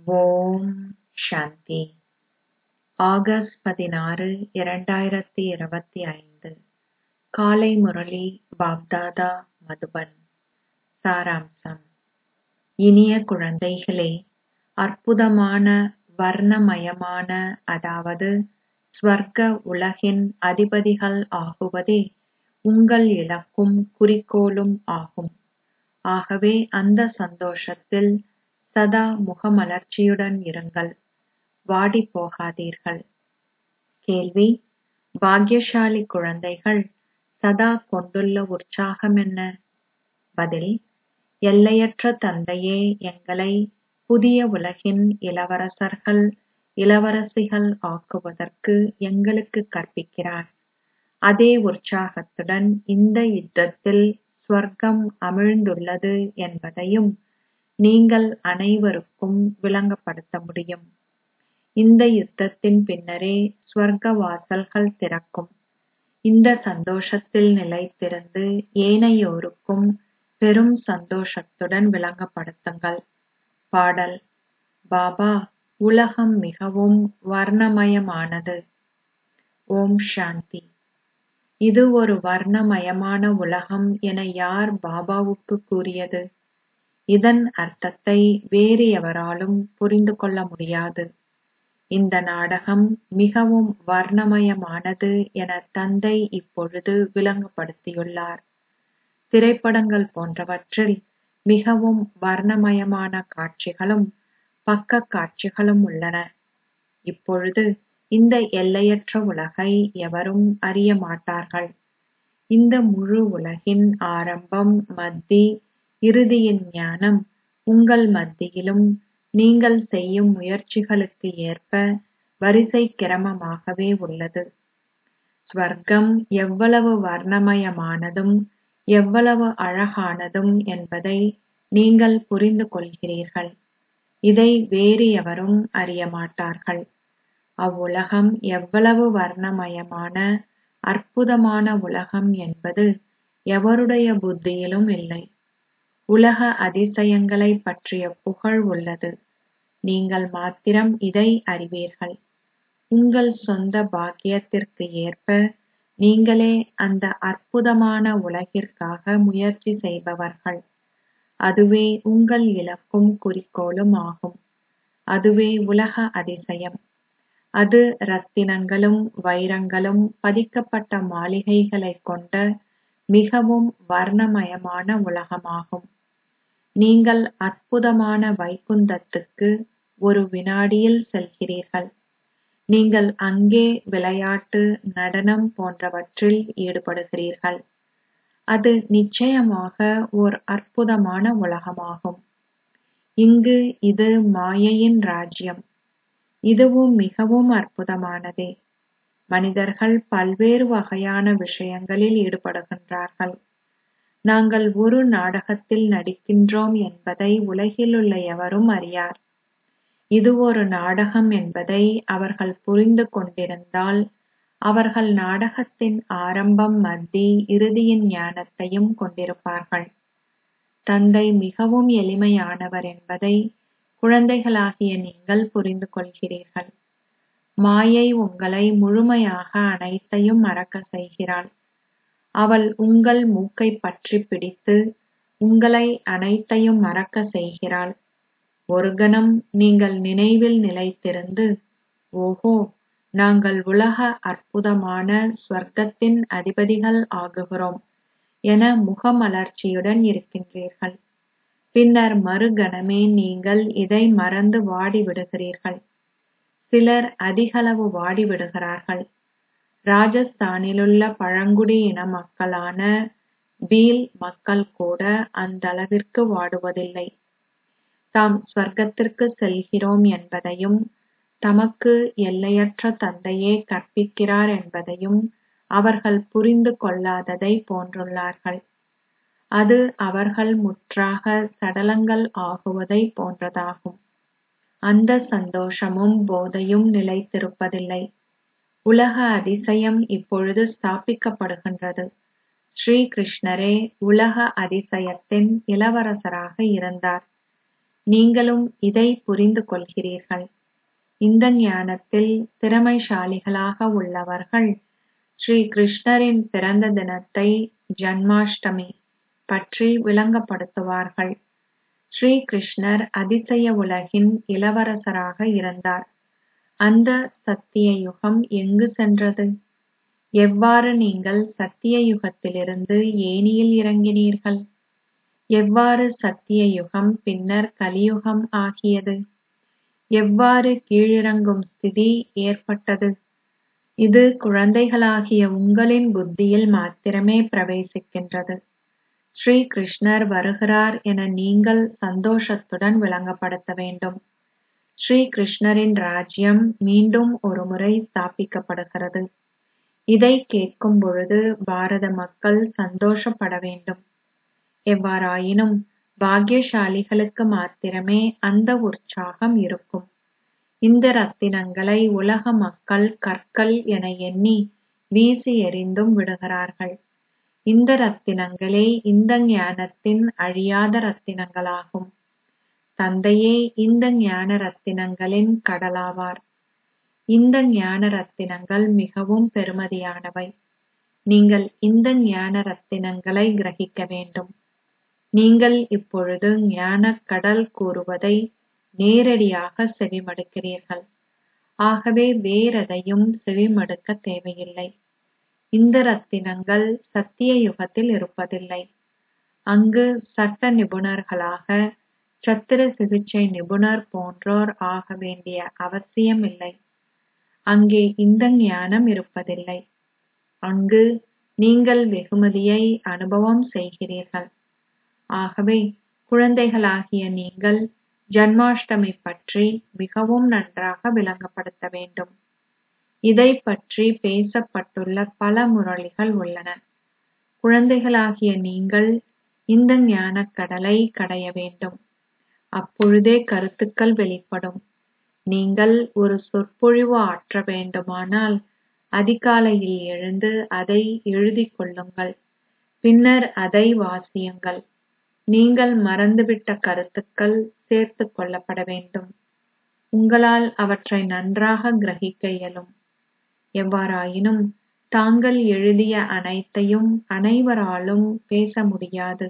ஓம் சாந்தி August பதினாறு இரண்டாயிரத்தி இருபத்தி ஐந்து காலை முரளி பாப்தாதா மதுபன் சாராம்சம் இனிய குழந்தைகளே அற்புதமான வர்ணமயமான அதாவது ஸ்வர்க்க உலகின் அதிபதிகள் ஆகுவதே உங்கள் இலக்கும் குறிக்கோளும் ஆகும் ஆகவே அந்த சந்தோஷத்தில் சதா முகமலர்ச்சியுடன் இருங்கள் வாடிப் போகாதீர்கள் கேள்வி பாக்யசாலி குழந்தைகள் சதா கொண்டுள்ள உற்சாகம் என்ன பதில் எல்லையற்ற தந்தையே எங்களை புதிய உலகின் இளவரசர்கள் இளவரசிகள் ஆக்குவதற்கு எங்களுக்கு கற்பிக்கிறார் அதே உற்சாகத்துடன் இந்த யுத்தத்தில் சுவர்க்கம் அமிழ்ந்துள்ளது என்பதையும் நீங்கள் அனைவருக்கும் விளங்கப்படுத்த முடியும் இந்த யுத்தத்தின் பின்னரே சுவர்க்க வாசல்கள் திறக்கும் இந்த சந்தோஷத்தில் நிலைத்திருந்து ஏனையோருக்கும் பெரும் சந்தோஷத்துடன் விளங்கப்படுத்துங்கள் பாடல் பாபா உலகம் மிகவும் வர்ணமயமானது ஓம் சாந்தி இது ஒரு வர்ணமயமான உலகம் என யார் பாபாவுக்கு கூறியது இதன் அர்த்தத்தை வேறு எவராலும் புரிந்து கொள்ள முடியாது இந்த நாடகம் மிகவும் வர்ணமயமானது என தந்தை இப்பொழுது விளங்கப்படுத்தியுள்ளார் திரைப்படங்கள் போன்றவற்றில் மிகவும் வர்ணமயமான காட்சிகளும் பக்க காட்சிகளும் உள்ளன இப்பொழுது இந்த எல்லையற்ற உலகை எவரும் அறிய மாட்டார்கள் இந்த முழு உலகின் ஆரம்பம் மத்தி இறுதியின் ஞானம் உங்கள் மத்தியிலும் நீங்கள் செய்யும் முயற்சிகளுக்கு ஏற்ப வரிசை கிரமமாகவே உள்ளது ஸ்வர்க்கம் எவ்வளவு வர்ணமயமானதும் எவ்வளவு அழகானதும் என்பதை நீங்கள் புரிந்து கொள்கிறீர்கள் இதை வேறு எவரும் அறிய மாட்டார்கள் அவ்வுலகம் எவ்வளவு வர்ணமயமான அற்புதமான உலகம் என்பது எவருடைய புத்தியிலும் இல்லை உலக அதிசயங்களை பற்றிய புகழ் உள்ளது நீங்கள் மாத்திரம் இதை அறிவீர்கள் உங்கள் சொந்த பாக்கியத்திற்கு ஏற்ப நீங்களே அந்த அற்புதமான உலகிற்காக முயற்சி செய்பவர்கள் அதுவே உங்கள் இலக்கும் குறிக்கோளும் ஆகும் அதுவே உலக அதிசயம் அது ரத்தினங்களும் வைரங்களும் பதிக்கப்பட்ட மாளிகைகளைக் கொண்ட மிகவும் வர்ணமயமான உலகமாகும் நீங்கள் அற்புதமான வைகுந்தத்துக்கு ஒரு வினாடியில் செல்கிறீர்கள் நீங்கள் அங்கே விளையாட்டு நடனம் போன்றவற்றில் ஈடுபடுகிறீர்கள் அது நிச்சயமாக ஓர் அற்புதமான உலகமாகும் இங்கு இது மாயையின் ராஜ்யம் இதுவும் மிகவும் அற்புதமானதே மனிதர்கள் பல்வேறு வகையான விஷயங்களில் ஈடுபடுகின்றார்கள் நாங்கள் ஒரு நாடகத்தில் நடிக்கின்றோம் என்பதை உலகிலுள்ள எவரும் அறியார் இது ஒரு நாடகம் என்பதை அவர்கள் புரிந்து கொண்டிருந்தால் அவர்கள் நாடகத்தின் ஆரம்பம் மத்தி இறுதியின் ஞானத்தையும் கொண்டிருப்பார்கள் தந்தை மிகவும் எளிமையானவர் என்பதை குழந்தைகளாகிய நீங்கள் புரிந்து கொள்கிறீர்கள் மாயை உங்களை முழுமையாக அனைத்தையும் மறக்க செய்கிறாள் அவள் உங்கள் மூக்கை பற்றி பிடித்து உங்களை அனைத்தையும் மறக்க செய்கிறாள் ஒரு கணம் நீங்கள் நினைவில் நிலைத்திருந்து ஓஹோ நாங்கள் உலக அற்புதமான ஸ்வர்க்கத்தின் அதிபதிகள் ஆகுகிறோம் என முகமலர்ச்சியுடன் இருக்கின்றீர்கள் பின்னர் மறுகணமே நீங்கள் இதை மறந்து வாடிவிடுகிறீர்கள் சிலர் அதிகளவு வாடிவிடுகிறார்கள் ராஜஸ்தானிலுள்ள பழங்குடி இன மக்களான பீல் மக்கள் கூட அந்த அளவிற்கு வாடுவதில்லை தாம் ஸ்வர்க்கத்திற்கு செல்கிறோம் என்பதையும் தமக்கு எல்லையற்ற தந்தையே கற்பிக்கிறார் என்பதையும் அவர்கள் புரிந்து கொள்ளாததை போன்றுள்ளார்கள் அது அவர்கள் முற்றாக சடலங்கள் ஆகுவதை போன்றதாகும் அந்த சந்தோஷமும் போதையும் நிலைத்திருப்பதில்லை உலக அதிசயம் இப்பொழுது ஸ்தாபிக்கப்படுகின்றது ஸ்ரீ கிருஷ்ணரே உலக அதிசயத்தின் இளவரசராக இருந்தார் நீங்களும் இதை புரிந்து கொள்கிறீர்கள் இந்த ஞானத்தில் திறமைசாலிகளாக உள்ளவர்கள் ஸ்ரீ கிருஷ்ணரின் பிறந்த தினத்தை ஜன்மாஷ்டமி பற்றி விளங்கப்படுத்துவார்கள் ஸ்ரீ கிருஷ்ணர் அதிசய உலகின் இளவரசராக இருந்தார் அந்த சத்திய யுகம் எங்கு சென்றது எவ்வாறு நீங்கள் சத்திய யுகத்திலிருந்து ஏனியில் இறங்கினீர்கள் எவ்வாறு சத்திய யுகம் பின்னர் கலியுகம் ஆகியது எவ்வாறு கீழிறங்கும் ஸ்திதி ஏற்பட்டது இது குழந்தைகளாகிய உங்களின் புத்தியில் மாத்திரமே பிரவேசிக்கின்றது ஸ்ரீ கிருஷ்ணர் வருகிறார் என நீங்கள் சந்தோஷத்துடன் விளங்கப்படுத்த வேண்டும் ஸ்ரீ கிருஷ்ணரின் ராஜ்யம் மீண்டும் ஒருமுறை ஸ்தாபிக்கப்படுகிறது இதை கேட்கும் பொழுது பாரத மக்கள் சந்தோஷப்பட வேண்டும் எவ்வாறாயினும் பாக்கியசாலிகளுக்கு மாத்திரமே அந்த உற்சாகம் இருக்கும் இந்த ரத்தினங்களை உலக மக்கள் கற்கள் என எண்ணி வீசி எறிந்தும் விடுகிறார்கள் இந்த ரத்தினங்களே இந்த ஞானத்தின் அழியாத ரத்தினங்களாகும் தந்தையே இந்த ஞான ரத்தினங்களின் கடலாவார் இந்த ஞான ரத்தினங்கள் மிகவும் பெறுமதியானவை நீங்கள் இந்த ஞான ரத்தினங்களை கிரகிக்க வேண்டும் நீங்கள் இப்பொழுது ஞானக் கடல் கூறுவதை நேரடியாக செவிமடுக்கிறீர்கள் ஆகவே வேறெதையும் செவிமடுக்க தேவையில்லை இந்த ரத்தினங்கள் சத்திய யுகத்தில் இருப்பதில்லை அங்கு சட்ட நிபுணர்களாக சத்திர சிகிச்சை நிபுணர் போன்றோர் ஆக வேண்டிய அவசியமில்லை அங்கே இந்த ஞானம் இருப்பதில்லை அங்கு நீங்கள் வெகுமதியை அனுபவம் செய்கிறீர்கள் ஆகவே குழந்தைகளாகிய நீங்கள் ஜன்மாஷ்டமி பற்றி மிகவும் நன்றாக விளங்கப்படுத்த வேண்டும் இதை பற்றி பேசப்பட்டுள்ள பல முரளிகள் உள்ளன குழந்தைகளாகிய நீங்கள் இந்த ஞானக் கடலை கடைய வேண்டும் அப்பொழுதே கருத்துக்கள் வெளிப்படும் நீங்கள் ஒரு சொற்பொழிவு ஆற்ற வேண்டுமானால் அதிகாலையில் எழுந்து அதை எழுதிக் கொள்ளுங்கள் பின்னர் அதை வாசியுங்கள் நீங்கள் மறந்துவிட்ட கருத்துக்கள் சேர்த்துக் கொள்ளப்பட வேண்டும் உங்களால் அவற்றை நன்றாக கிரகிக்க இயலும் எவ்வாறாயினும் தாங்கள் எழுதிய அனைத்தையும் அனைவராலும் பேச முடியாது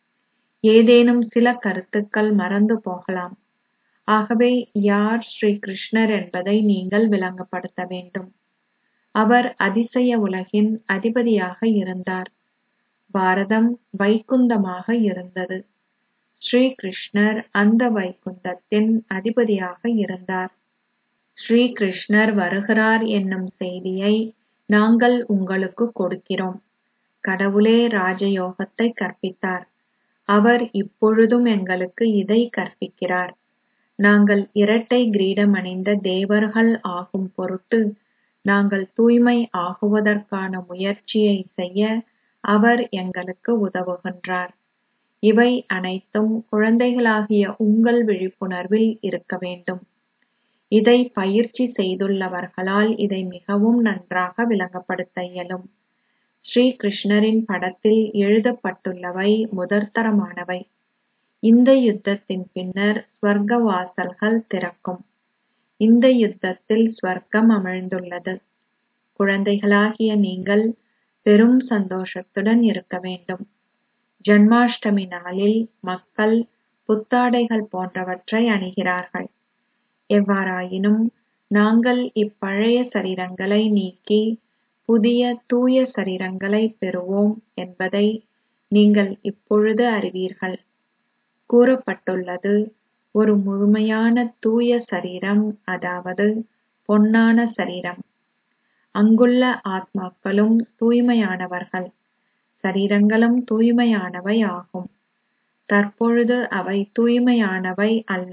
ஏதேனும் சில கருத்துக்கள் மறந்து போகலாம் ஆகவே யார் ஸ்ரீ கிருஷ்ணர் என்பதை நீங்கள் விளங்கப்படுத்த வேண்டும் அவர் அதிசய உலகின் அதிபதியாக இருந்தார் பாரதம் வைகுந்தமாக இருந்தது ஸ்ரீ கிருஷ்ணர் அந்த வைகுந்தத்தின் அதிபதியாக இருந்தார் ஸ்ரீ கிருஷ்ணர் வருகிறார் என்னும் செய்தியை நாங்கள் உங்களுக்கு கொடுக்கிறோம் கடவுளே ராஜயோகத்தை கற்பித்தார் அவர் இப்பொழுதும் எங்களுக்கு இதை கற்பிக்கிறார் நாங்கள் இரட்டை கிரீடம் அணிந்த தேவர்கள் ஆகும் பொருட்டு நாங்கள் தூய்மை ஆகுவதற்கான முயற்சியை செய்ய அவர் எங்களுக்கு உதவுகின்றார் இவை அனைத்தும் குழந்தைகளாகிய உங்கள் விழிப்புணர்வில் இருக்க வேண்டும் இதை பயிற்சி செய்துள்ளவர்களால் இதை மிகவும் நன்றாக விளங்கப்படுத்த இயலும் ஸ்ரீ கிருஷ்ணரின் படத்தில் எழுதப்பட்டுள்ளவை முதற்தரமானவை இந்த யுத்தத்தின் பின்னர் ஸ்வர்க்க வாசல்கள் திறக்கும் இந்த யுத்தத்தில் ஸ்வர்க்கம் அமிழ்ந்துள்ளது குழந்தைகளாகிய நீங்கள் பெரும் சந்தோஷத்துடன் இருக்க வேண்டும் ஜன்மாஷ்டமி நாளில் மக்கள் புத்தாடைகள் போன்றவற்றை அணிகிறார்கள் எவ்வாறாயினும் நாங்கள் இப்பழைய சரீரங்களை நீக்கி புதிய தூய சரீரங்களை பெறுவோம் என்பதை நீங்கள் இப்பொழுது அறிவீர்கள் கூறப்பட்டுள்ளது ஒரு முழுமையான தூய சரீரம் அதாவது பொன்னான சரீரம் அங்குள்ள ஆத்மாக்களும் தூய்மையானவர்கள் சரீரங்களும் தூய்மையானவை ஆகும் தற்பொழுது அவை தூய்மையானவை அல்ல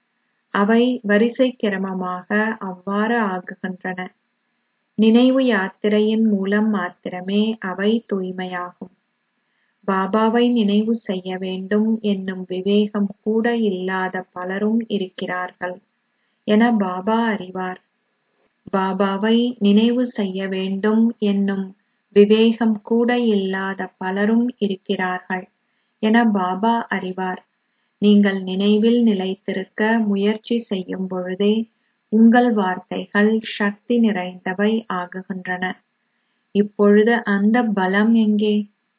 அவை வரிசை கிரமமாக அவ்வாறு ஆகுகின்றன நினைவு யாத்திரையின் மூலம் மாத்திரமே அவை தூய்மையாகும் பாபாவை நினைவு செய்ய வேண்டும் என்னும் விவேகம் கூட இல்லாத பலரும் இருக்கிறார்கள் என பாபா அறிவார் பாபாவை நினைவு செய்ய வேண்டும் என்னும் விவேகம் கூட இல்லாத பலரும் இருக்கிறார்கள் என பாபா அறிவார் நீங்கள் நினைவில் நிலைத்திருக்க முயற்சி செய்யும் பொழுதே உங்கள் வார்த்தைகள் சக்தி நிறைந்தவை ஆகுகின்றன இப்பொழுது அந்த பலம் எங்கே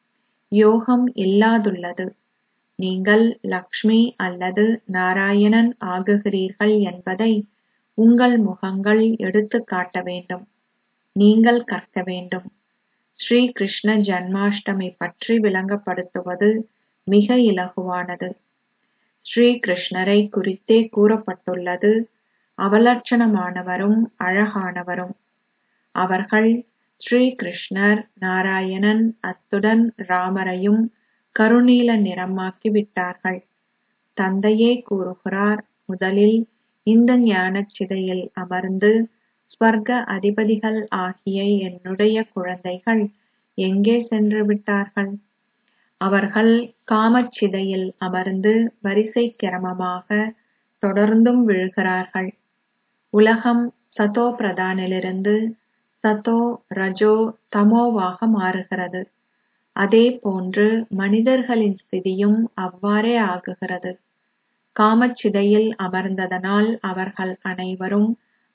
யோகம் இல்லாதுள்ளது நீங்கள் லக்ஷ்மி அல்லது நாராயணன் ஆகுகிறீர்கள் என்பதை உங்கள் முகங்கள் எடுத்துக் காட்ட வேண்டும் நீங்கள் கற்க வேண்டும் ஸ்ரீ கிருஷ்ண ஜன்மாஷ்டமி பற்றி விளங்கப்படுத்துவது மிக இலகுவானது ஸ்ரீ கிருஷ்ணரை குறித்தே கூறப்பட்டுள்ளது அவலட்சணமானவரும் அழகானவரும் அவர்கள் ஸ்ரீ கிருஷ்ணர் நாராயணன் அத்துடன் ராமரையும் கருநீல நிறமாக்கி விட்டார்கள் தந்தையே கூறுகிறார் முதலில் இந்த ஞானச் சிதையில் அமர்ந்து ஸ்வர்க அதிபதிகள் ஆகிய என்னுடைய குழந்தைகள் எங்கே சென்று விட்டார்கள் அவர்கள் காமச்சிதையில் அமர்ந்து வரிசை கிரமமாக தொடர்ந்தும் விழுகிறார்கள் உலகம் சதோ பிரதானிலிருந்து சதோ ரஜோ தமோவாக மாறுகிறது அதே போன்று மனிதர்களின் ஸ்திதியும் அவ்வாறே ஆகுகிறது காமச்சிதையில் அமர்ந்ததனால் அவர்கள் அனைவரும்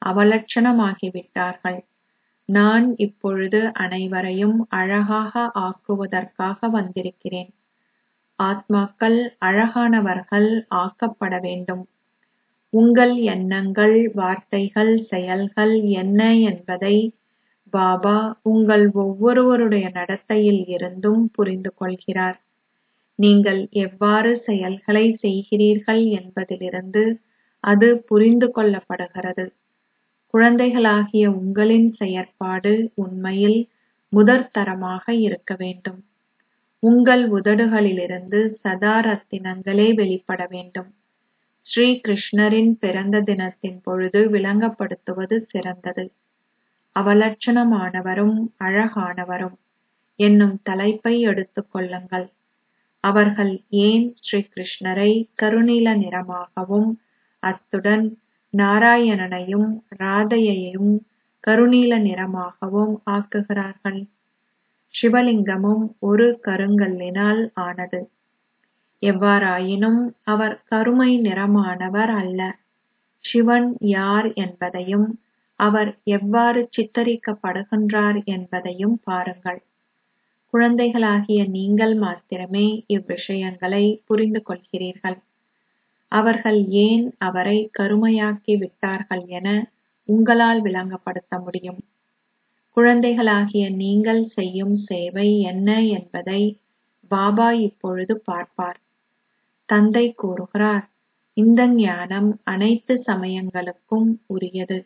அவலட்சணமாகிவிட்டார்கள் நான் இப்பொழுது அனைவரையும் அழகாக ஆக்குவதற்காக வந்திருக்கிறேன் ஆத்மாக்கள் அழகானவர்கள் ஆக்கப்பட வேண்டும் உங்கள் எண்ணங்கள் வார்த்தைகள் செயல்கள் என்ன என்பதை பாபா உங்கள் ஒவ்வொருவருடைய நடத்தையில் இருந்தும் புரிந்து கொள்கிறார் நீங்கள் எவ்வாறு செயல்களை செய்கிறீர்கள் என்பதிலிருந்து அது புரிந்து கொள்ளப்படுகிறது குழந்தைகளாகிய உங்களின் செயற்பாடு உண்மையில் முதற்தரமாக இருக்க வேண்டும் உங்கள் உதடுகளிலிருந்து சதா ரத்தினங்களே வெளிப்பட வேண்டும் ஸ்ரீ கிருஷ்ணரின் பிறந்த தினத்தின் பொழுது விளங்கப்படுத்துவது சிறந்தது அவலட்சணமானவரும் அழகானவரும் என்னும் தலைப்பை எடுத்துக் கொள்ளுங்கள் அவர்கள் ஏன் ஸ்ரீ கிருஷ்ணரை கருநீல நிறமாகவும் அத்துடன் நாராயணனையும் ராதையையும் கருநீல நிறமாகவும் ஆக்குகிறார்கள் சிவலிங்கமும் ஒரு கருங்கல்லினால் ஆனது எவ்வாறாயினும் அவர் கருமை நிறமானவர் அல்ல சிவன் யார் என்பதையும் அவர் எவ்வாறு சித்தரிக்கப்படுகின்றார் என்பதையும் பாருங்கள் குழந்தைகளாகிய நீங்கள் மாத்திரமே இவ்விஷயங்களை புரிந்து கொள்கிறீர்கள் அவர்கள் ஏன் அவரை கருமையாக்கி விட்டார்கள் என உங்களால் விளங்கப்படுத்த முடியும் குழந்தைகளாகிய நீங்கள் செய்யும் சேவை என்ன என்பதை பாபா இப்பொழுது பார்ப்பார் தந்தை கூறுகிறார் இந்த ஞானம் அனைத்து சமயங்களுக்கும் உரியது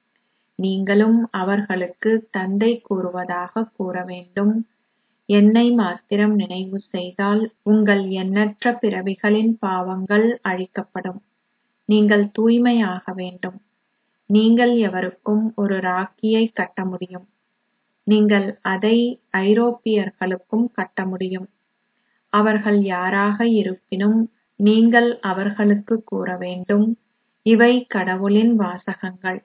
நீங்களும் அவர்களுக்கு தந்தை கூறுவதாக கூற வேண்டும் என்னை மாத்திரம் நினைவு செய்தால் உங்கள் எண்ணற்ற பிறவிகளின் பாவங்கள் அழிக்கப்படும் நீங்கள் தூய்மையாக வேண்டும் நீங்கள் எவருக்கும் ஒரு ராக்கியை கட்ட முடியும் நீங்கள் அதை ஐரோப்பியர்களுக்கும் கட்ட முடியும் அவர்கள் யாராக இருப்பினும் நீங்கள் அவர்களுக்கு கூற வேண்டும் இவை கடவுளின் வாசகங்கள்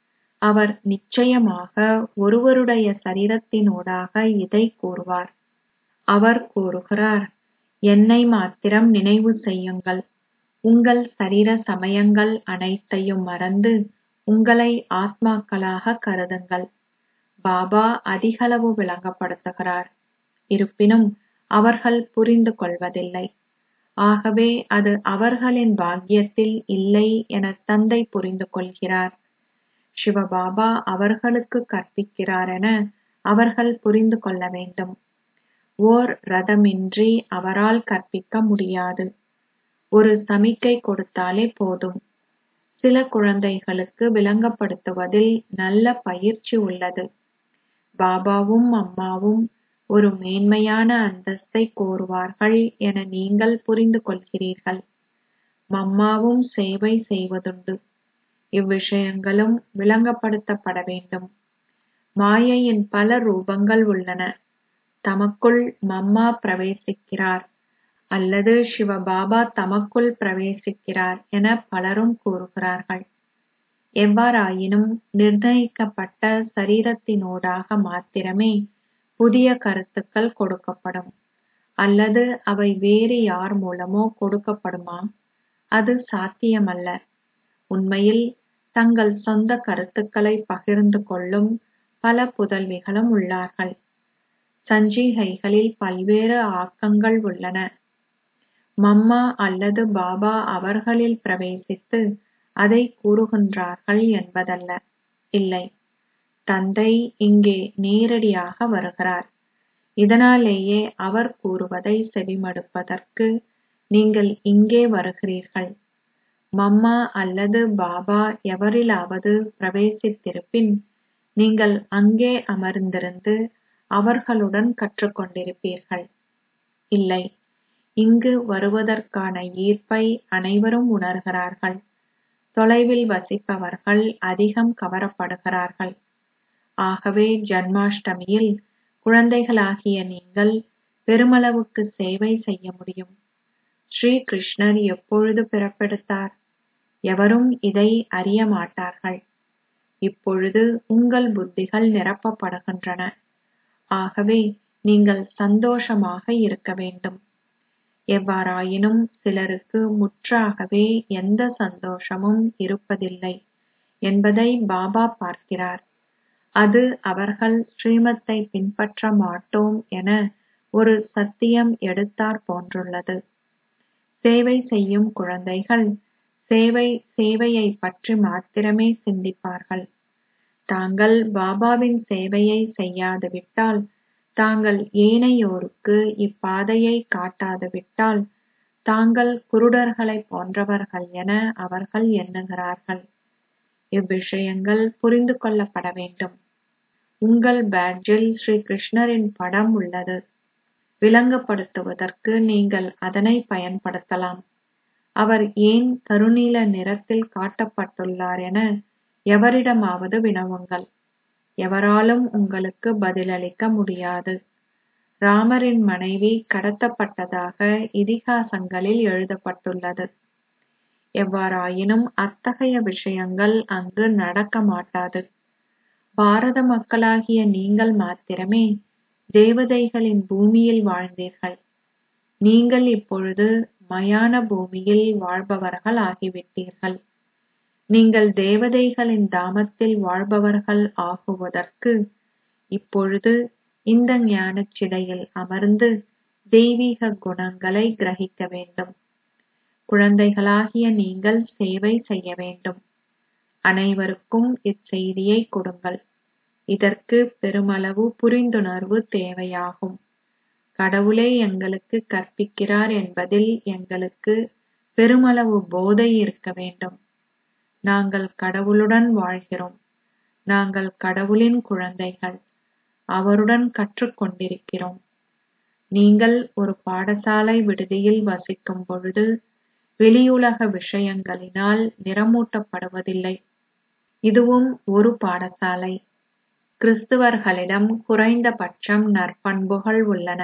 அவர் நிச்சயமாக ஒருவருடைய சரீரத்தினூடாக இதை கூறுவார் அவர் கூறுகிறார் என்னை மாத்திரம் நினைவு செய்யுங்கள் உங்கள் சரீர சமயங்கள் அனைத்தையும் மறந்து உங்களை ஆத்மாக்களாக கருதுங்கள் பாபா அதிகளவு விளங்கப்படுத்துகிறார் இருப்பினும் அவர்கள் புரிந்து கொள்வதில்லை ஆகவே அது அவர்களின் பாக்கியத்தில் இல்லை என தந்தை புரிந்து கொள்கிறார் சிவபாபா அவர்களுக்கு கற்பிக்கிறார் என அவர்கள் புரிந்து கொள்ள வேண்டும் ஓர் ரதமின்றி அவரால் கற்பிக்க முடியாது ஒரு சமிக்கை கொடுத்தாலே போதும் சில குழந்தைகளுக்கு விளங்கப்படுத்துவதில் நல்ல பயிற்சி உள்ளது பாபாவும் அம்மாவும் ஒரு மேன்மையான அந்தஸ்தை கோருவார்கள் என நீங்கள் புரிந்து கொள்கிறீர்கள் மம்மாவும் சேவை செய்வதுண்டு இவ்விஷயங்களும் விளங்கப்படுத்தப்பட வேண்டும் மாயையின் பல ரூபங்கள் உள்ளன தமக்குள் மம்மா பிரவேசிக்கிறார் அல்லது சிவபாபா தமக்குள் பிரவேசிக்கிறார் என பலரும் கூறுகிறார்கள் எவ்வாறாயினும் நிர்ணயிக்கப்பட்ட சரீரத்தினூடாக மாத்திரமே புதிய கருத்துக்கள் கொடுக்கப்படும் அல்லது அவை வேறு யார் மூலமோ கொடுக்கப்படுமா அது சாத்தியமல்ல உண்மையில் தங்கள் சொந்த கருத்துக்களை பகிர்ந்து கொள்ளும் பல புதல்விகளும் உள்ளார்கள் சஞ்சிகைகளில் பல்வேறு ஆக்கங்கள் உள்ளன மம்மா அல்லது பாபா அவர்களில் பிரவேசித்து அதை கூறுகின்றார்கள் என்பதல்ல இல்லை தந்தை இங்கே நேரடியாக வருகிறார் இதனாலேயே அவர் கூறுவதை செவிமடுப்பதற்கு நீங்கள் இங்கே வருகிறீர்கள் மம்மா அல்லது பாபா எவரிலாவது பிரவேசித்திருப்பின் நீங்கள் அங்கே அமர்ந்திருந்து அவர்களுடன் கற்றுக்கொண்டிருப்பீர்கள் இல்லை இங்கு வருவதற்கான ஈர்ப்பை அனைவரும் உணர்கிறார்கள் தொலைவில் வசிப்பவர்கள் அதிகம் கவரப்படுகிறார்கள் ஆகவே ஜன்மாஷ்டமியில் குழந்தைகளாகிய நீங்கள் பெருமளவுக்கு சேவை செய்ய முடியும் ஸ்ரீ கிருஷ்ணர் எப்பொழுது பிறப்பெடுத்தார் எவரும் இதை அறிய மாட்டார்கள் இப்பொழுது உங்கள் புத்திகள் நிரப்பப்படுகின்றன ஆகவே நீங்கள் சந்தோஷமாக இருக்க வேண்டும் எவ்வாறாயினும் சிலருக்கு முற்றாகவே எந்த சந்தோஷமும் இருப்பதில்லை என்பதை பாபா பார்க்கிறார் அது அவர்கள் ஸ்ரீமத்தை பின்பற்ற மாட்டோம் என ஒரு சத்தியம் எடுத்தார் போன்றுள்ளது சேவை செய்யும் குழந்தைகள் சேவை சேவையை பற்றி மாத்திரமே சிந்திப்பார்கள் தாங்கள் பாபாவின் சேவையை செய்யாது விட்டால் தாங்கள் ஏனையோருக்கு இப்பாதையை காட்டாது விட்டால் தாங்கள் குருடர்களைப் போன்றவர்கள் என அவர்கள் எண்ணுகிறார்கள் இவ்விஷயங்கள் புரிந்து கொள்ளப்பட வேண்டும் உங்கள் பேட்ஜில் ஸ்ரீ கிருஷ்ணரின் படம் உள்ளது விளங்கப்படுத்துவதற்கு நீங்கள் அதனை பயன்படுத்தலாம் அவர் ஏன் கருநீல நிறத்தில் காட்டப்பட்டுள்ளார் என எவரிடமாவது வினவுங்கள் எவராலும் உங்களுக்கு பதிலளிக்க முடியாது ராமரின் மனைவி கடத்தப்பட்டதாக இதிகாசங்களில் எழுதப்பட்டுள்ளது எவ்வாறாயினும் அத்தகைய விஷயங்கள் அங்கு நடக்க மாட்டாது பாரத மக்களாகிய நீங்கள் மாத்திரமே தேவதைகளின் பூமியில் வாழ்ந்தீர்கள் நீங்கள் இப்பொழுது மயான பூமியில் வாழ்பவர்கள் ஆகிவிட்டீர்கள் நீங்கள் தேவதைகளின் தாமத்தில் வாழ்பவர்கள் ஆகுவதற்கு இப்பொழுது இந்த ஞானச் சிலையில் அமர்ந்து தெய்வீக குணங்களை கிரகிக்க வேண்டும் குழந்தைகளாகிய நீங்கள் சேவை செய்ய வேண்டும் அனைவருக்கும் இச்செய்தியை கொடுங்கள் இதற்கு பெருமளவு புரிந்துணர்வு தேவையாகும் கடவுளே எங்களுக்கு கற்பிக்கிறார் என்பதில் எங்களுக்கு பெருமளவு போதை இருக்க வேண்டும் நாங்கள் கடவுளுடன் வாழ்கிறோம் நாங்கள் கடவுளின் குழந்தைகள் அவருடன் கற்றுக் கொண்டிருக்கிறோம் நீங்கள் ஒரு பாடசாலை விடுதியில் வசிக்கும் பொழுது வெளியுலக விஷயங்களினால் நிறமூட்டப்படுவதில்லை இதுவும் ஒரு பாடசாலை கிறிஸ்துவர்களிடம் குறைந்தபட்சம் நற்பண்புகள் உள்ளன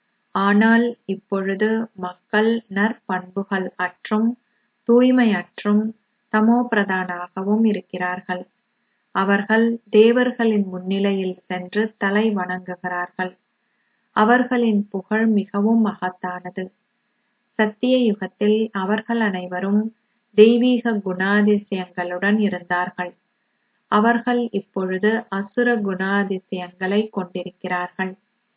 ஆனால் இப்பொழுது மக்கள் நற்பண்புகள் அற்றும் தூய்மையற்றும் தமோபிரதானாகவும் இருக்கிறார்கள் அவர்கள் தேவர்களின் முன்னிலையில் சென்று தலை வணங்குகிறார்கள் அவர்களின் புகழ் மிகவும் மகத்தானது சத்திய யுகத்தில் அவர்கள் அனைவரும் தெய்வீக குணாதிசயங்களுடன் இருந்தார்கள் அவர்கள் இப்பொழுது அசுர குணாதிசயங்களை கொண்டிருக்கிறார்கள்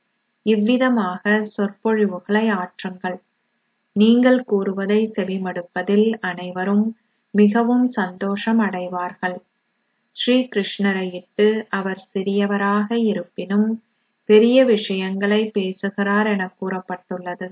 இவ்விதமாக சொற்பொழிவுகளை ஆற்றுங்கள் நீங்கள் கூறுவதை செவிமடுப்பதில் அனைவரும் மிகவும் சந்தோஷம் அடைவார்கள் ஸ்ரீ கிருஷ்ணரையிட்டு அவர் சிறியவராக இருப்பினும் பெரிய விஷயங்களை பேசுகிறார் என கூறப்பட்டுள்ளது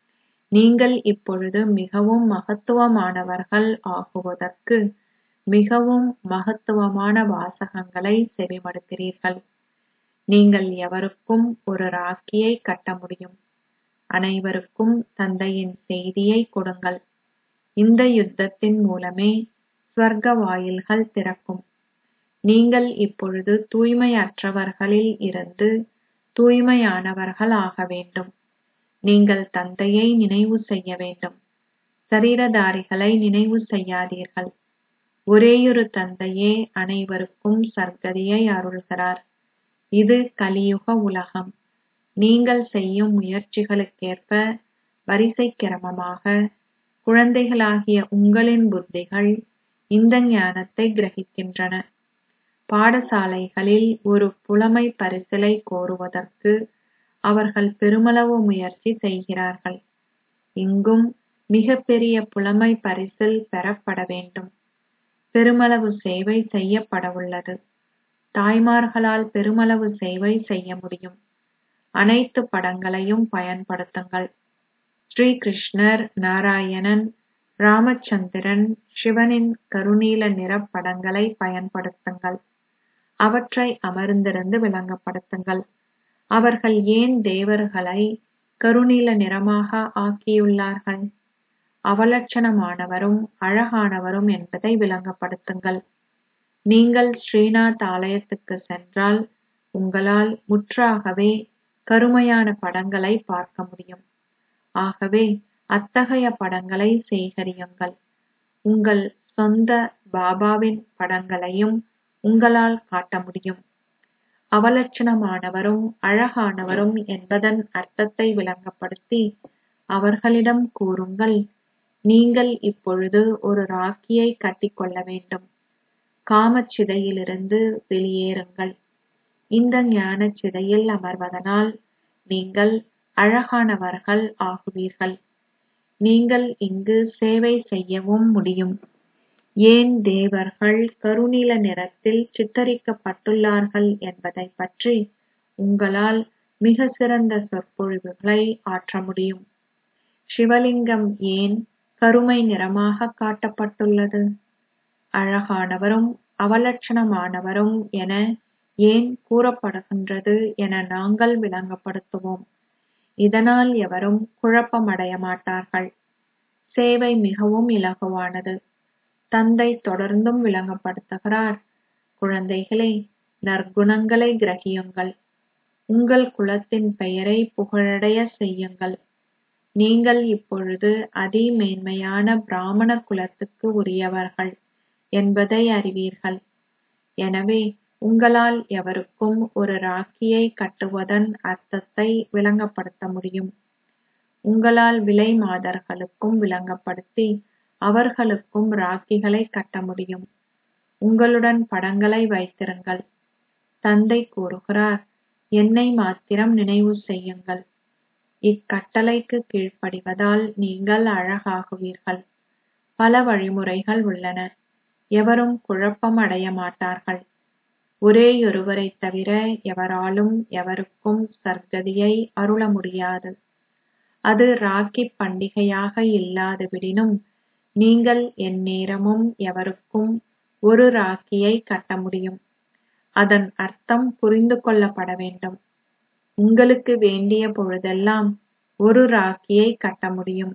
நீங்கள் இப்பொழுது மிகவும் மகத்துவமானவர்கள் ஆகுவதற்கு மிகவும் மகத்துவமான வாசகங்களை செவிமடுக்கிறீர்கள் நீங்கள் எவருக்கும் ஒரு ராக்கியை கட்ட முடியும் அனைவருக்கும் தந்தையின் செய்தியை கொடுங்கள் இந்த யுத்தத்தின் மூலமே ஸ்வர்க்க வாயில்கள் திறக்கும் நீங்கள் இப்பொழுது தூய்மையற்றவர்களில் இருந்து தூய்மையானவர்கள் ஆக வேண்டும் நீங்கள் தந்தையை நினைவு செய்ய வேண்டும் சரீரதாரிகளை நினைவு செய்யாதீர்கள் ஒரேயொரு தந்தையே அனைவருக்கும் சர்க்கதியை அருள்கிறார் இது கலியுக உலகம் நீங்கள் செய்யும் முயற்சிகளுக்கேற்ப வரிசை கிரமமாக குழந்தைகளாகிய உங்களின் புத்திகள் இந்த ஞானத்தை கிரகிக்கின்றன பாடசாலைகளில் ஒரு புலமை பரிசிலை கோருவதற்கு அவர்கள் பெருமளவு முயற்சி செய்கிறார்கள் இங்கும் மிகப்பெரிய புலமை பரிசில் பெறப்பட வேண்டும் பெருமளவு சேவை செய்யப்படவுள்ளது தாய்மார்களால் பெருமளவு சேவை செய்ய முடியும் அனைத்து படங்களையும் பயன்படுத்துங்கள் ஸ்ரீ கிருஷ்ணர் நாராயணன் ராமச்சந்திரன் சிவனின் கருநீல நிற படங்களை பயன்படுத்துங்கள் அவற்றை அமர்ந்திருந்து விளங்கப்படுத்துங்கள் அவர்கள் ஏன் தேவர்களை கருநீல நிறமாக ஆக்கியுள்ளார்கள் அவலட்சணமானவரும் அழகானவரும் என்பதை விளங்கப்படுத்துங்கள் நீங்கள் ஸ்ரீநாத் ஆலயத்துக்கு சென்றால் உங்களால் முற்றாகவே கருமையான படங்களை பார்க்க முடியும் ஆகவே அத்தகைய படங்களை சேகரியுங்கள் உங்கள் சொந்த பாபாவின் படங்களையும் உங்களால் காட்ட முடியும் அவலட்சணமானவரும் அழகானவரும் என்பதன் அர்த்தத்தை விளங்கப்படுத்தி அவர்களிடம் கூறுங்கள் நீங்கள் இப்பொழுது ஒரு ராக்கியை கட்டிக்கொள்ள வேண்டும் காமச்சிதையிலிருந்து வெளியேறுங்கள் இந்த ஞானச் சிதையில் அமர்வதனால் நீங்கள் அழகானவர்கள் ஆகுவீர்கள் நீங்கள் இங்கு சேவை செய்யவும் முடியும் ஏன் தேவர்கள் கருநீல நிறத்தில் சித்தரிக்கப்பட்டுள்ளார்கள் என்பதைப் பற்றி உங்களால் மிக சிறந்த சொற்பொழிவுகளை ஆற்ற முடியும் சிவலிங்கம் ஏன் கருமை நிறமாக காட்டப்பட்டுள்ளது அழகானவரும் அவலட்சணமானவரும் என ஏன் கூறப்படுகின்றது என நாங்கள் விளங்கப்படுத்துவோம் இதனால் எவரும் குழப்பமடைய மாட்டார்கள் சேவை மிகவும் இலகுவானது தந்தை தொடர்ந்தும் விளங்கப்படுத்துகிறார் குழந்தைகளே நற்குணங்களை கிரகியுங்கள் உங்கள் குலத்தின் பெயரை புகழடைய செய்யுங்கள் நீங்கள் இப்பொழுது அதிமேன்மையான பிராமண குலத்துக்கு உரியவர்கள் என்பதை அறிவீர்கள் எனவே உங்களால் எவருக்கும் ஒரு ராக்கியை கட்டுவதன் அர்த்தத்தை விளங்கப்படுத்த முடியும் உங்களால் விலை மாதர்களுக்கும் விளங்கப்படுத்தி அவர்களுக்கும் ராக்கிகளை கட்ட முடியும் உங்களுடன் படங்களை வைத்திருங்கள் தந்தை கூறுகிறார் என்னை மாத்திரம் நினைவு செய்யுங்கள் இக்கட்டளைக்கு கீழ்ப்படிவதால் நீங்கள் அழகாகுவீர்கள் பல வழிமுறைகள் உள்ளன எவரும் குழப்பம் அடைய மாட்டார்கள் ஒரேயொருவரைத் தவிர எவராலும் எவருக்கும் சர்க்கதியை அருள முடியாது அது ராக்கி பண்டிகையாக இல்லாதவிடினும் நீங்கள் எந்நேரமும் எவருக்கும் ஒரு ராக்கியை கட்ட முடியும் அதன் அர்த்தம் புரிந்து கொள்ளப்பட வேண்டும் உங்களுக்கு வேண்டிய பொழுதெல்லாம் ஒரு ராக்கியை கட்ட முடியும்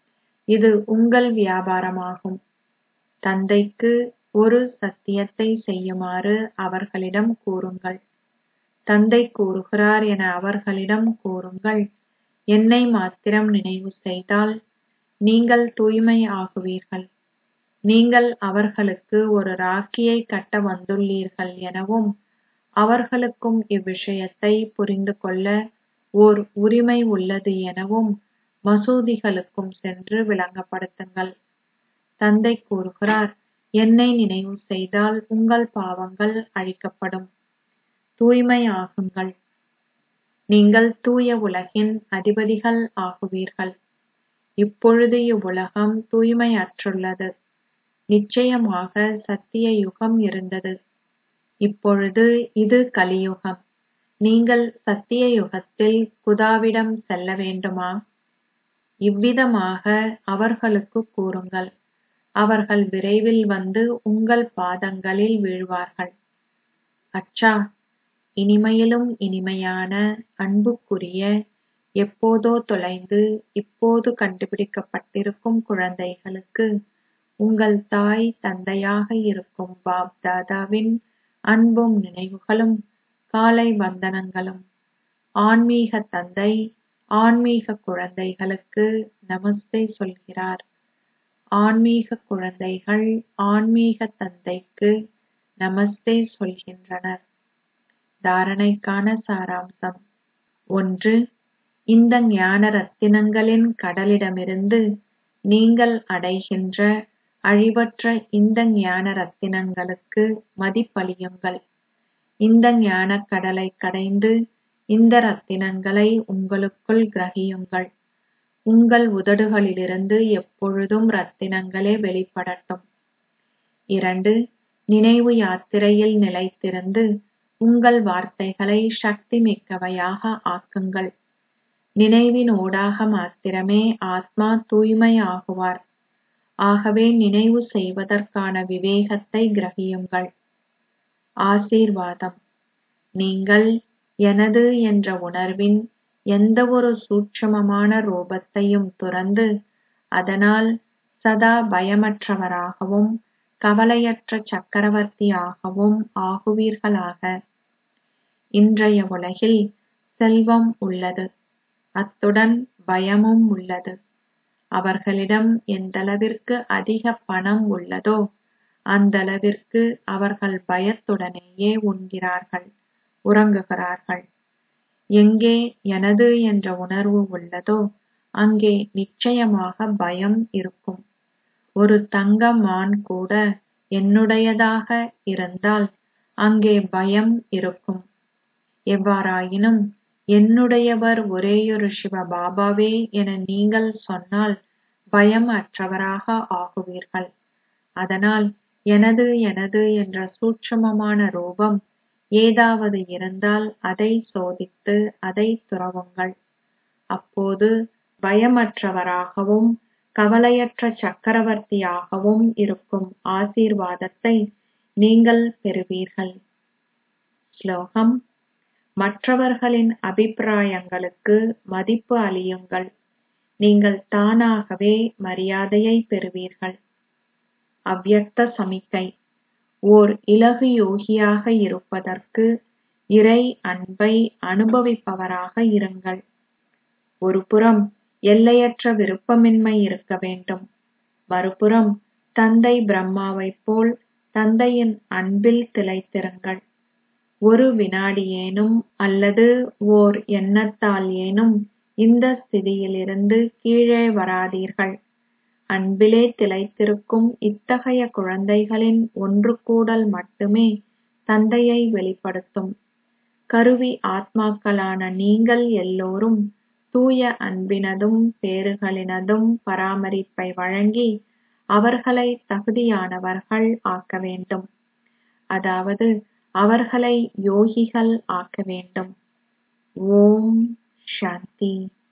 இது உங்கள் வியாபாரமாகும் தந்தைக்கு ஒரு சத்தியத்தை செய்யுமாறு அவர்களிடம் கூறுங்கள் தந்தை கூறுகிறார் என அவர்களிடம் கூறுங்கள் என்னை மாத்திரம் நினைவு செய்தால் நீங்கள் தூய்மை ஆகுவீர்கள் நீங்கள் அவர்களுக்கு ஒரு ராக்கியை கட்ட வந்துள்ளீர்கள் எனவும் அவர்களுக்கும் இவ்விஷயத்தை புரிந்து கொள்ள ஓர் உரிமை உள்ளது எனவும் மசூதிகளுக்கும் சென்று விளங்கப்படுத்துங்கள் தந்தை கூறுகிறார் என்னை நினைவு செய்தால் உங்கள் பாவங்கள் அழிக்கப்படும் தூய்மை ஆகுங்கள் நீங்கள் தூய உலகின் அதிபதிகள் ஆகுவீர்கள் இப்பொழுது இவ்வுலகம் தூய்மையற்றுள்ளது நிச்சயமாக சத்திய யுகம் இருந்தது இப்பொழுது இது கலியுகம் நீங்கள் சத்திய யுகத்தில் குதாவிடம் செல்ல வேண்டுமா இவ்விதமாக அவர்களுக்கு கூறுங்கள் அவர்கள் விரைவில் வந்து உங்கள் பாதங்களில் வீழ்வார்கள் அச்சா இனிமையிலும் இனிமையான அன்புக்குரிய எப்போதோ தொலைந்து இப்போது கண்டுபிடிக்கப்பட்டிருக்கும் குழந்தைகளுக்கு உங்கள் தாய் தந்தையாக இருக்கும் பாப் தாதாவின் அன்பும் நினைவுகளும் காலை வந்தனங்களும் ஆன்மீக தந்தை ஆன்மீக குழந்தைகளுக்கு நமஸ்தே சொல்கிறார் ஆன்மீக குழந்தைகள் ஆன்மீக தந்தைக்கு நமஸ்தே சொல்கின்றனர் தாரணைக்கான சாராம்சம் ஒன்று இந்த ஞான ரத்தினங்களின் கடலிடமிருந்து நீங்கள் அடைகின்ற அழிவற்ற இந்த ஞான ரத்தினங்களுக்கு மதிப்பளியுங்கள் இந்த ஞானக் கடலைக் கடைந்து இந்த ரத்தினங்களை உங்களுக்குள் கிரகியுங்கள் உங்கள் உதடுகளிலிருந்து எப்பொழுதும் ரத்தினங்களே வெளிப்படட்டும் இரண்டு நினைவு யாத்திரையில் நிலைத்திருந்து உங்கள் வார்த்தைகளை சக்தி மிக்கவையாக ஆக்குங்கள் நினைவின் ஊடாக மாத்திரமே ஆத்மா தூய்மையாகுவார் ஆகவே நினைவு செய்வதற்கான விவேகத்தை கிரகியுங்கள் ஆசீர்வாதம் நீங்கள் எனது என்ற உணர்வின் எந்தவொரு சூட்சுமமான ரூபத்தையும் துறந்து அதனால் சதா பயமற்றவராகவும் கவலையற்ற சக்கரவர்த்தியாகவும் ஆகுவீர்களாக இன்றைய உலகில் செல்வம் உள்ளது அத்துடன் பயமும் உள்ளது அவர்களிடம் எந்தளவிற்கு அதிக பணம் உள்ளதோ அந்தளவிற்கு அவர்கள் பயத்துடனேயே உண்கிறார்கள் உறங்குகிறார்கள் எங்கே எனது என்ற உணர்வு உள்ளதோ அங்கே நிச்சயமாக பயம் இருக்கும் ஒரு தங்க மான் கூட என்னுடையதாக இருந்தால் அங்கே பயம் இருக்கும் எவ்வாறாயினும் என்னுடையவர் ஒரேயொரு சிவ பாபாவே என நீங்கள் சொன்னால் பயம் அற்றவராக ஆகுவீர்கள் அதனால் எனது எனது என்ற சூட்சுமமான ரூபம் ஏதாவது இருந்தால் அதை சோதித்து அதை துறவுங்கள் அப்போது பயமற்றவராகவும் கவலையற்ற சக்கரவர்த்தியாகவும் இருக்கும் ஆசீர்வாதத்தை நீங்கள் பெறுவீர்கள் ஸ்லோகம் மற்றவர்களின் அபிப்பிராயங்களுக்கு மதிப்பு அளியுங்கள் நீங்கள் தானாகவே மரியாதையை பெறுவீர்கள் அவ்யக்த சமிக்கை ஓர் இலகு யோகியாக இருப்பதற்கு இறை அன்பை அனுபவிப்பவராக இருங்கள் ஒருபுறம் எல்லையற்ற விருப்பமின்மை இருக்க வேண்டும் மறுபுறம் தந்தை பிரம்மாவைப் போல் தந்தையின் அன்பில் திளைத்திருங்கள் ஒரு வினாடியேனும் அல்லது ஓர் எண்ணத்தால் ஏனும் இந்த ஸ்திதியிலிருந்து கீழே வராதீர்கள் அன்பிலே திளைத்திருக்கும் இத்தகைய குழந்தைகளின் ஒன்றுகூடல் மட்டுமே தந்தையை வெளிப்படுத்தும் கருவி ஆத்மாக்களான நீங்கள் எல்லோரும் தூய அன்பினதும் பேறுகளினதும் பராமரிப்பை வழங்கி அவர்களை தகுதியானவர்கள் ஆக்க வேண்டும் அதாவது அவர்களை யோகிகள் ஆக்க வேண்டும் ஓம் சாந்தி